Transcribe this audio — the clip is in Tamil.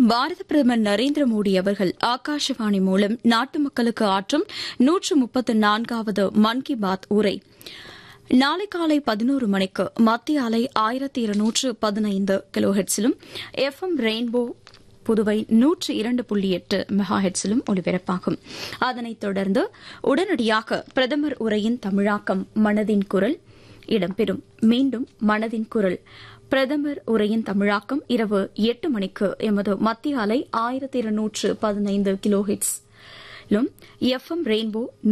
பாரத பிரதமர் நரேந்திர மோடி அவர்கள் ஆகாஷவாணி மூலம் நாட்டு மக்களுக்கு ஆற்றும் நூற்று முப்பத்து நான்காவது மன் கி பாத் உரை நாளை காலை பதினோரு மணிக்கு மத்திய அலை ஆயிரத்தி இருநூற்று பதினைந்து கிலோஹெட்ஸிலும் எஃப் எம் ரெயின்போ புதுவை நூற்று இரண்டு புள்ளி எட்டு மெகா ஹெட்ஸிலும் ஒலிபரப்பாகும் அதனைத் தொடர்ந்து உடனடியாக பிரதமர் உரையின் தமிழாக்கம் மனதின் குரல் இடம்பெறும் மீண்டும் மனதின் குரல் பிரதமர் உரையின் தமிழாக்கம் இரவு எட்டு மணிக்கு எமது மத்திய அலை ஆயிரத்தி இருநூற்று பதினைந்து கிலோஹெட்ஸ் எஃப் எம் ரெயின்போ